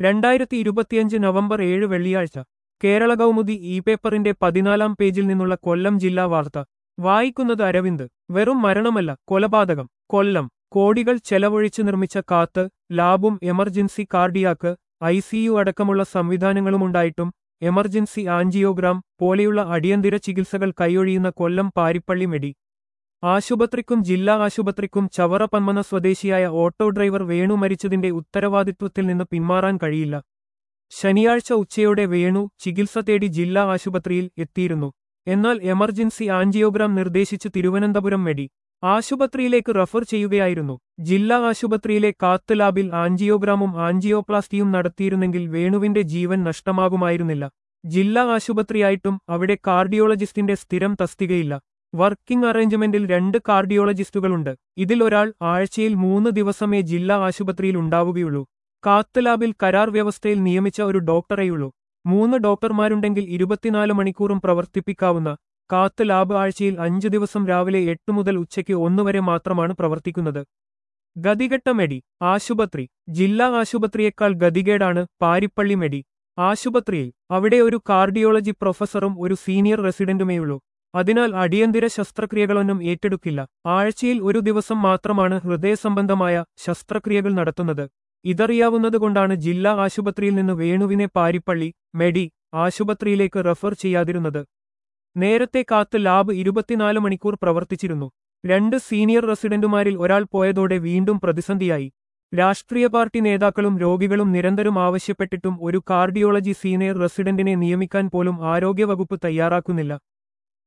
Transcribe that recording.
രണ്ടായിരത്തി ഇരുപത്തിയഞ്ച് നവംബർ ഏഴ് വെള്ളിയാഴ്ച കേരള കൗമുദി ഇ പേപ്പറിന്റെ പതിനാലാം പേജിൽ നിന്നുള്ള കൊല്ലം ജില്ലാ വാർത്ത വായിക്കുന്നത് അരവിന്ദ് വെറും മരണമല്ല കൊലപാതകം കൊല്ലം കോടികൾ ചെലവഴിച്ച് നിർമ്മിച്ച കാത്ത് ലാബും എമർജൻസി കാർഡിയാക്ക് ഐ സിയു അടക്കമുള്ള സംവിധാനങ്ങളുമുണ്ടായിട്ടും എമർജൻസി ആൻജിയോഗ്രാം പോലെയുള്ള അടിയന്തര ചികിത്സകൾ കൈയൊഴിയുന്ന കൊല്ലം പാരിപ്പള്ളി മെഡി ആശുപത്രിക്കും ജില്ലാ ആശുപത്രിക്കും ചവറ പന്മന സ്വദേശിയായ ഓട്ടോ ഡ്രൈവർ വേണു മരിച്ചതിന്റെ ഉത്തരവാദിത്വത്തിൽ നിന്ന് പിന്മാറാൻ കഴിയില്ല ശനിയാഴ്ച ഉച്ചയോടെ വേണു ചികിത്സ തേടി ജില്ലാ ആശുപത്രിയിൽ എത്തിയിരുന്നു എന്നാൽ എമർജൻസി ആൻജിയോഗ്രാം നിർദ്ദേശിച്ച് തിരുവനന്തപുരം മെഡി ആശുപത്രിയിലേക്ക് റഫർ ചെയ്യുകയായിരുന്നു ജില്ലാ ആശുപത്രിയിലെ കാത്ത് ലാബിൽ ആൻജിയോഗ്രാമും ആൻജിയോപ്ലാസ്റ്റിയും നടത്തിയിരുന്നെങ്കിൽ വേണുവിന്റെ ജീവൻ നഷ്ടമാകുമായിരുന്നില്ല ജില്ലാ ആശുപത്രിയായിട്ടും അവിടെ കാർഡിയോളജിസ്റ്റിന്റെ സ്ഥിരം തസ്തികയില്ല വർക്കിംഗ് അറേഞ്ച്മെന്റിൽ രണ്ട് കാർഡിയോളജിസ്റ്റുകളുണ്ട് ഇതിൽ ഒരാൾ ആഴ്ചയിൽ മൂന്ന് ദിവസമേ ജില്ലാ ആശുപത്രിയിൽ ഉണ്ടാവുകയുള്ളൂ കാത്ത് ലാബിൽ കരാർ വ്യവസ്ഥയിൽ നിയമിച്ച ഒരു ഡോക്ടറേയുള്ളൂ മൂന്ന് ഡോക്ടർമാരുണ്ടെങ്കിൽ ഇരുപത്തിനാല് മണിക്കൂറും പ്രവർത്തിപ്പിക്കാവുന്ന കാത്ത് ലാബ് ആഴ്ചയിൽ അഞ്ചു ദിവസം രാവിലെ എട്ട് മുതൽ ഉച്ചയ്ക്ക് ഒന്നുവരെ മാത്രമാണ് പ്രവർത്തിക്കുന്നത് ഗതികെട്ട മെഡി ആശുപത്രി ജില്ലാ ആശുപത്രിയേക്കാൾ ഗതികേടാണ് പാരിപ്പള്ളി മെഡി ആശുപത്രിയിൽ അവിടെ ഒരു കാർഡിയോളജി പ്രൊഫസറും ഒരു സീനിയർ റെസിഡന്റുമേയുള്ളൂ അതിനാൽ അടിയന്തര ശസ്ത്രക്രിയകളൊന്നും ഏറ്റെടുക്കില്ല ആഴ്ചയിൽ ഒരു ദിവസം മാത്രമാണ് ഹൃദയസംബന്ധമായ ശസ്ത്രക്രിയകൾ നടത്തുന്നത് ഇതറിയാവുന്നതുകൊണ്ടാണ് ജില്ലാ ആശുപത്രിയിൽ നിന്ന് വേണുവിനെ പാരിപ്പള്ളി മെഡി ആശുപത്രിയിലേക്ക് റഫർ ചെയ്യാതിരുന്നത് നേരത്തെ കാത്ത് ലാബ് ഇരുപത്തിനാല് മണിക്കൂർ പ്രവർത്തിച്ചിരുന്നു രണ്ട് സീനിയർ റെസിഡന്റുമാരിൽ ഒരാൾ പോയതോടെ വീണ്ടും പ്രതിസന്ധിയായി രാഷ്ട്രീയ പാർട്ടി നേതാക്കളും രോഗികളും നിരന്തരം ആവശ്യപ്പെട്ടിട്ടും ഒരു കാർഡിയോളജി സീനിയർ റെസിഡന്റിനെ നിയമിക്കാൻ പോലും ആരോഗ്യവകുപ്പ് തയ്യാറാക്കുന്നില്ല